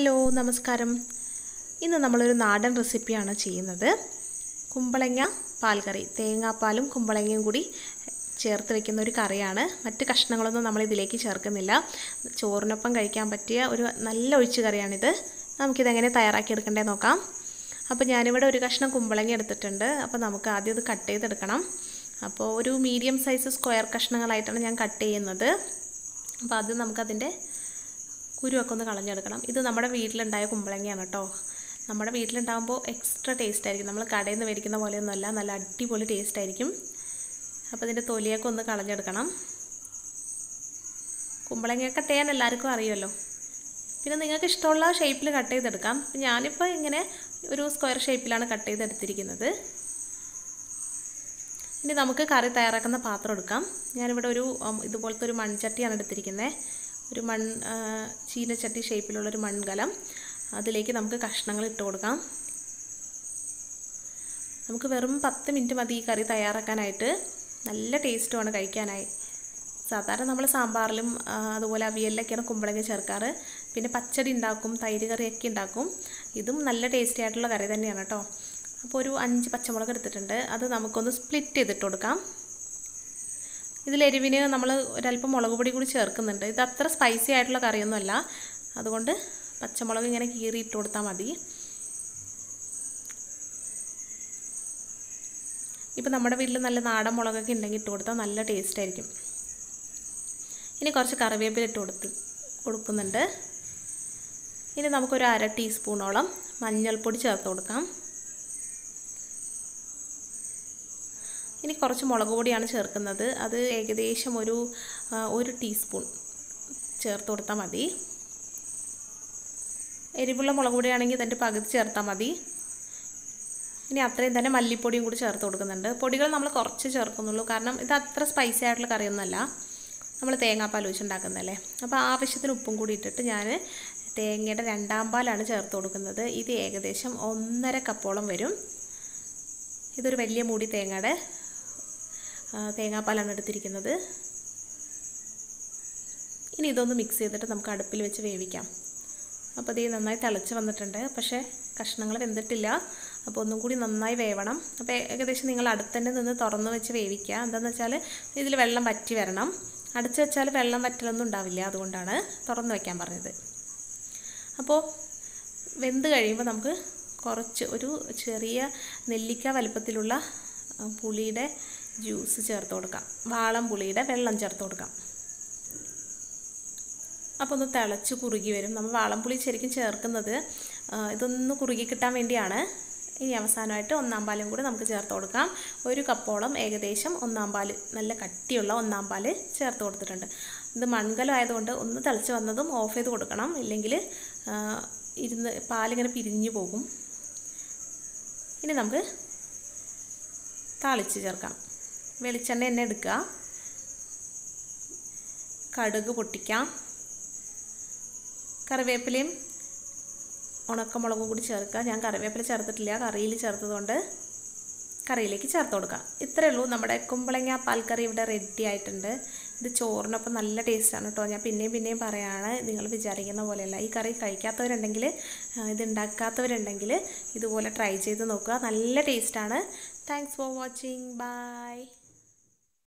hello നമസ്കാരം ഇന്ന് നമ്മളൊരു നാടൻ റെസിപ്പിയാണ് ചെയ്യുന്നത് കുമ്പളങ്ങ പാൽക്കറി തേങ്ങാപ്പാലും കുമ്പളങ്ങയും കൂടി ചേർത്ത് വെക്കുന്ന ഒരു കറിയാണ് മറ്റ് കഷ്ണങ്ങളൊന്നും നമ്മൾ ഇതിലേക്ക് ചേർക്കുന്നില്ല ചോറിനൊപ്പം കഴിക്കാൻ പറ്റിയ ഒരു നല്ല ഒഴിച്ചു കറിയാണിത് നമുക്കിതെങ്ങനെ തയ്യാറാക്കിയെടുക്കണ്ടേ നോക്കാം അപ്പോൾ ഞാനിവിടെ ഒരു കഷ്ണം കുമ്പളങ്ങ എടുത്തിട്ടുണ്ട് അപ്പോൾ നമുക്ക് ആദ്യം ഇത് കട്ട് ചെയ്തെടുക്കണം അപ്പോൾ ഒരു മീഡിയം സൈസ് സ്ക്വയർ കഷ്ണങ്ങളായിട്ടാണ് ഞാൻ കട്ട് ചെയ്യുന്നത് അപ്പോൾ ആദ്യം നമുക്കതിൻ്റെ കുരുവൊക്കെ ഒന്ന് കളഞ്ഞെടുക്കണം ഇത് നമ്മുടെ വീട്ടിലുണ്ടായ കുമ്പളങ്ങയാണ് കേട്ടോ നമ്മുടെ വീട്ടിലുണ്ടാകുമ്പോൾ എക്സ്ട്രാ ടേസ്റ്റ് ആയിരിക്കും നമ്മൾ കടയിൽ നിന്ന് മേടിക്കുന്ന പോലെയൊന്നുമല്ല നല്ല അടിപൊളി ടേസ്റ്റ് ആയിരിക്കും അപ്പോൾ ഇതിൻ്റെ തൊലിയൊക്കെ ഒന്ന് കളഞ്ഞെടുക്കണം കുമ്പളങ്ങ കട്ട് ചെയ്യാൻ എല്ലാവർക്കും അറിയുമല്ലോ പിന്നെ നിങ്ങൾക്ക് ഇഷ്ടമുള്ള ഷേപ്പിൽ കട്ട് ചെയ്തെടുക്കാം ഞാനിപ്പോൾ ഇങ്ങനെ ഒരു സ്ക്വയർ ഷേപ്പിലാണ് കട്ട് ചെയ്തെടുത്തിരിക്കുന്നത് ഇനി നമുക്ക് കറി തയ്യാറാക്കുന്ന പാത്രം എടുക്കാം ഞാനിവിടെ ഒരു ഇതുപോലത്തെ ഒരു മൺചട്ടിയാണ് എടുത്തിരിക്കുന്നത് ഒരു മൺ ചീനച്ചട്ടി ഷേപ്പിലുള്ളൊരു മൺകലം അതിലേക്ക് നമുക്ക് കഷ്ണങ്ങൾ ഇട്ട് കൊടുക്കാം നമുക്ക് വെറും പത്ത് മിനിറ്റ് മതി ഈ കറി തയ്യാറാക്കാനായിട്ട് നല്ല ടേസ്റ്റുമാണ് കഴിക്കാനായി സാധാരണ നമ്മൾ സാമ്പാറിലും അതുപോലെ അവിയലിലൊക്കെയാണ് കുമ്പളങ്ങ ചേർക്കാറ് പിന്നെ പച്ചടി ഉണ്ടാക്കും തൈര് കറിയൊക്കെ ഉണ്ടാക്കും ഇതും നല്ല ടേസ്റ്റി ആയിട്ടുള്ള കറി തന്നെയാണ് കേട്ടോ അപ്പോൾ ഒരു അഞ്ച് പച്ചമുളക് എടുത്തിട്ടുണ്ട് അത് നമുക്കൊന്ന് സ്പ്ലിറ്റ് ചെയ്തിട്ട് കൊടുക്കാം ഇതിൽ എരിവിന് നമ്മൾ ഒരല്പം മുളക് പൊടി കൂടി ചേർക്കുന്നുണ്ട് ഇത് അത്ര സ്പൈസി ആയിട്ടുള്ള കറിയൊന്നുമല്ല അതുകൊണ്ട് പച്ചമുളക് ഇങ്ങനെ കീറി ഇട്ട് കൊടുത്താൽ മതി ഇപ്പം നമ്മുടെ വീട്ടിൽ നല്ല നാടൻ മുളകൊക്കെ ഉണ്ടെങ്കിൽ ഇട്ട് കൊടുത്താൽ നല്ല ടേസ്റ്റ് ആയിരിക്കും ഇനി കുറച്ച് കറിവേപ്പില ഇട്ട് കൊടുത്ത് കൊടുക്കുന്നുണ്ട് ഇനി നമുക്കൊരു അര ടീസ്പൂണോളം മഞ്ഞൾപ്പൊടി ചേർത്ത് കൊടുക്കാം ഇനി കുറച്ച് മുളക് പൊടിയാണ് ചേർക്കുന്നത് അത് ഏകദേശം ഒരു ഒരു ടീസ്പൂൺ ചേർത്ത് കൊടുത്താൽ മതി എരിവുള്ള മുളക് പൊടിയാണെങ്കിൽ ഇതിൻ്റെ പകുതി ചേർത്താൽ മതി ഇനി അത്രയും തന്നെ മല്ലിപ്പൊടിയും കൂടി ചേർത്ത് കൊടുക്കുന്നുണ്ട് പൊടികൾ നമ്മൾ കുറച്ച് ചേർക്കുന്നുള്ളൂ കാരണം ഇത് അത്ര സ്പൈസി ആയിട്ടുള്ള കറിയൊന്നുമല്ല നമ്മൾ തേങ്ങാപ്പാൽ ഒഴിച്ചുണ്ടാക്കുന്നതല്ലേ അപ്പോൾ ആവശ്യത്തിന് ഉപ്പും കൂടി ഇട്ടിട്ട് ഞാൻ തേങ്ങയുടെ രണ്ടാം പാലാണ് ചേർത്ത് കൊടുക്കുന്നത് ഇത് ഏകദേശം ഒന്നര കപ്പോളം വരും ഇതൊരു വലിയ മൂടി തേങ്ങയുടെ തേങ്ങാപ്പാലാണ് എടുത്തിരിക്കുന്നത് ഇനി ഇതൊന്ന് മിക്സ് ചെയ്തിട്ട് നമുക്ക് അടുപ്പിൽ വെച്ച് വേവിക്കാം അപ്പോൾ ഇത് നന്നായി തിളച്ച് വന്നിട്ടുണ്ട് പക്ഷേ കഷ്ണങ്ങൾ വെന്തിട്ടില്ല അപ്പോൾ ഒന്നും കൂടി നന്നായി വേവണം അപ്പോൾ ഏകദേശം നിങ്ങൾ അടുത്തന്നെ നിന്ന് തുറന്ന് വെച്ച് വേവിക്കുക എന്താണെന്ന് വെച്ചാൽ ഇതിൽ വെള്ളം വറ്റി വരണം അടച്ചു വെച്ചാൽ വെള്ളം വറ്റലൊന്നും ഉണ്ടാവില്ല അതുകൊണ്ടാണ് തുറന്ന് വയ്ക്കാൻ പറഞ്ഞത് അപ്പോൾ വെന്ത് കഴിയുമ്പോൾ നമുക്ക് കുറച്ച് ഒരു ചെറിയ നെല്ലിക്ക വലുപ്പത്തിലുള്ള പുളിയുടെ ജ്യൂസ് ചേർത്ത് കൊടുക്കാം വാളം പുളിയുടെ വെള്ളം ചേർത്ത് കൊടുക്കാം അപ്പോൾ ഒന്ന് തിളച്ച് കുറുകി വരും നമ്മൾ വാളംപുളി ശരിക്കും ചേർക്കുന്നത് ഇതൊന്ന് കുറുകി കിട്ടാൻ വേണ്ടിയാണ് ഇനി അവസാനമായിട്ട് ഒന്നാം പാലും കൂടി നമുക്ക് ചേർത്ത് കൊടുക്കാം ഒരു കപ്പോളം ഏകദേശം ഒന്നാം പാല് നല്ല കട്ടിയുള്ള ഒന്നാം പാല് ചേർത്ത് കൊടുത്തിട്ടുണ്ട് ഇത് മൺകലം ആയതുകൊണ്ട് ഒന്ന് തിളച്ച് വന്നതും ഓഫ് ചെയ്ത് കൊടുക്കണം ഇല്ലെങ്കിൽ ഇരുന്ന് പാലിങ്ങനെ പിരിഞ്ഞു പോകും ഇനി നമുക്ക് താളിച്ച് ചേർക്കാം വെളിച്ചെണ്ണ എണ്ണ എടുക്കുക കടുക് പൊട്ടിക്കാം കറിവേപ്പിലയും ഉണക്കമുളകും കൂടി ചേർക്കുക ഞാൻ കറിവേപ്പില ചേർത്തിട്ടില്ല കറിയിൽ ചേർത്തതുകൊണ്ട് കറിയിലേക്ക് ചേർത്ത് കൊടുക്കാം ഇത്രയേ ഉള്ളൂ നമ്മുടെ കുമ്പളങ്ങ പാൽക്കറി ഇവിടെ റെഡി ആയിട്ടുണ്ട് ഇത് ചോറിനൊപ്പം നല്ല ടേസ്റ്റാണ് കേട്ടോ ഞാൻ പിന്നെയും പിന്നെയും പറയാണ് നിങ്ങൾ വിചാരിക്കുന്ന പോലെയല്ല ഈ കറി കഴിക്കാത്തവരുണ്ടെങ്കിൽ ഇത് ഉണ്ടാക്കാത്തവരുണ്ടെങ്കിൽ ഇതുപോലെ ട്രൈ ചെയ്ത് നോക്കുക നല്ല ടേസ്റ്റാണ് താങ്ക്സ് ഫോർ വാച്ചിങ് ബൈ